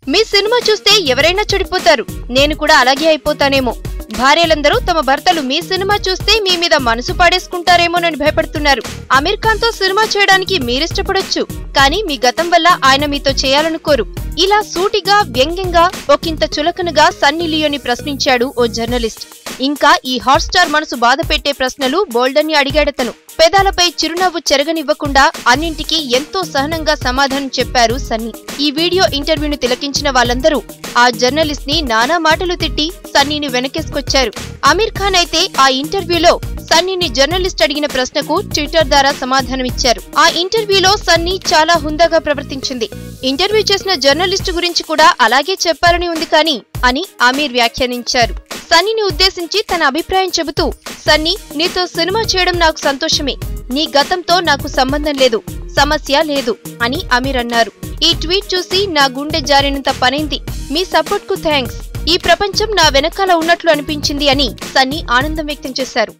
మీ cinema చూస్తే ఎవరైనా చెడిపోతారు నేను కూడా అలాగే అయిపోతానేమో భార్యలందరూ తమ భర్తలు మీ సినిమా చూస్తే మీ మీద మనసు పాడేసుకుంటారేమోనని భయపడుతున్నారు అమీర్ ఖాన్ తో సినిమా చేయడానికి మీరిష్టపడొచ్చు కానీ మీ గతం వల్ల ఆయన మీతో చేయాలనుకోరు ఇలా సూటిగా వ్యంగ్యంగా ఒకంత చులకనగా సన్నీ లియోని ప్రశ్నించాడు ఓ జర్నలిస్ట్ ఇంకా ఈ హాట్ స్టార్ మనసు బాధ పెట్టే ప్రశ్నలు బోల్డన్ని అడిగాడతను పెదాలపై చిరునవ్వు చెరగనివ్వకుండా అన్నింటికీ ఎంతో సహనంగా సమాధానం చెప్పారు సన్నీ ఈ వీడియో ఇంటర్వ్యూను తిలకించిన వాళ్ళందరూ ఆ జర్నలిస్ట్ ని నానా మాటలు తిట్టి సన్నీని వెనకేసుకొచ్చారు అమీర్ ఖాన్ అయితే ఆ ఇంటర్వ్యూలో సన్నీని జర్నలిస్ట్ అడిగిన ప్రశ్నకు ట్విట్టర్ ద్వారా సమాధానమిచ్చారు ఆ ఇంటర్వ్యూలో సన్నీ చాలా హుందాగా ప్రవర్తించింది ఇంటర్వ్యూ చేసిన జర్నలిస్టు గురించి కూడా అలాగే చెప్పాలని ఉంది కానీ అని అమీర్ వ్యాఖ్యానించారు సన్నీని ఉద్దేశించి తన అభిప్రాయం చెబుతూ సన్నీ నీతో సినిమా చేయడం నాకు సంతోషమే నీ గతంతో నాకు సంబంధం లేదు సమస్య లేదు అని అమీర్ అన్నారు ఈ ట్వీట్ చూసి నా గుండె జారినంత పనైంది మీ సపోర్ట్ కు థ్యాంక్స్ ఈ ప్రపంచం నా వెనకాల ఉన్నట్లు అనిపించింది అని సన్నీ ఆనందం వ్యక్తం చేశారు